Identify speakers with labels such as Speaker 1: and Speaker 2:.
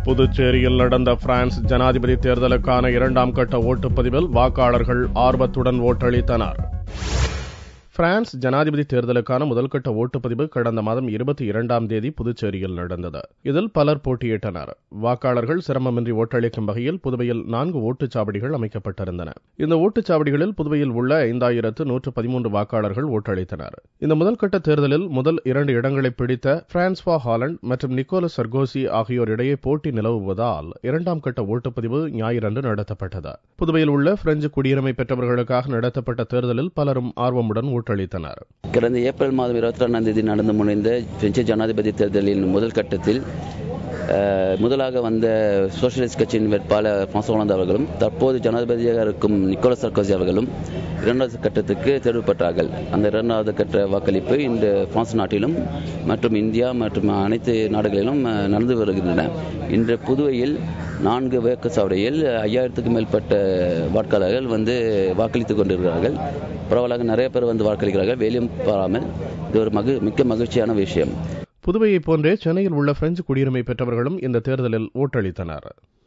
Speaker 1: புதுச்சேரியில் நடந்த பிரான்ஸ் ஜனாதிபதி தேர்தலுக்கான இரண்டாம் கட்ட ஓட்டுப்பதிவில் வாக்காளர்கள் ஆர்வத்துடன் ஓட்டளித்தனர் பிரான்ஸ் ஜனாதிபதி தேர்தலுக்கான முதல்கட்ட ஓட்டுப்பதிவு கடந்த மாதம் இருபத்தி இரண்டாம் தேதி புதுச்சேரியில் நடந்தது இதில் பலர் போட்டியிட்டனர் வாக்காளர்கள் சிரமமின்றி ஓட்டளிக்கும் வகையில் புதுவையில் நான்கு ஓட்டுச்சாவடிகள் அமைக்கப்பட்டிருந்தன இந்த ஓட்டுச்சாவடிகளில் புதுவையில் உள்ள ஐந்தாயிரத்து நூற்று பதிமூன்று வாக்காளர்கள் ஓட்டளித்தனர் இந்த முதல்கட்ட தேர்தலில் முதல் இரண்டு இடங்களை பிடித்த பிரான்ஸ்வா ஹாலண்ட் மற்றும் நிக்கோலஸ் சர்கோசி ஆகியோர் இடையே போட்டி நிலவுவதால் இரண்டாம் கட்ட ஓட்டுப்பதிவு ஞாயிறன்று நடத்தப்பட்டது புதுவையில் உள்ள பிரெஞ்சு குடியுரிமை பெற்றவர்களுக்காக நடத்தப்பட்ட தேர்தலில் பலரும் ஆர்வமுடன் ஓட்டளித்தனர்
Speaker 2: கடந்த ஏப்ரல் மாதம் இருபத்தி ரெண்டாம் தேதி நடந்து முடிந்த பிரெஞ்சு ஜனாதிபதி தேர்தலின் முதல் கட்டத்தில் அஹ், முதலாக வந்த சோசியலிஸ்ட் கட்சியின் வேட்பாளர் பிரான்ஸ் ஹோலந்து அவர்களும் தற்போது ஜனாதிபதியாக இருக்கும் நிக்கோலஸ் சர்கோசி அவர்களும் இரண்டாவது கட்டத்துக்கு தேர்வுபட்டார்கள் அந்த இரண்டாவது கட்ட வாக்களிப்பு இந்த பிரான்ஸ் நாட்டிலும் மற்றும் இந்தியா மற்றும் அனைத்து நாடுகளிலும் அஹ், நடந்து வருகின்றன இன்று புதுவையில் நான்கு வாக்குச்சாவடியில் ஐயாயிரத்துக்கும் மேற்பட்ட வாக்காளர்கள் வந்து வாக்களித்துக் கொண்டிருக்கிறார்கள் பரவலாக நிறைய பேர் வந்து வாக்களிக்கிறார்கள் வெளியும் பாராமல் இது ஒரு மகு மிக்க மகிழ்ச்சியான விஷயம்
Speaker 1: புதுவையைப் போன்றே சென்னையில் உள்ள பிரெஞ்சு குடியுரிமை பெற்றவர்களும் இந்த தேர்தலில் ஓட்டளித்தனர்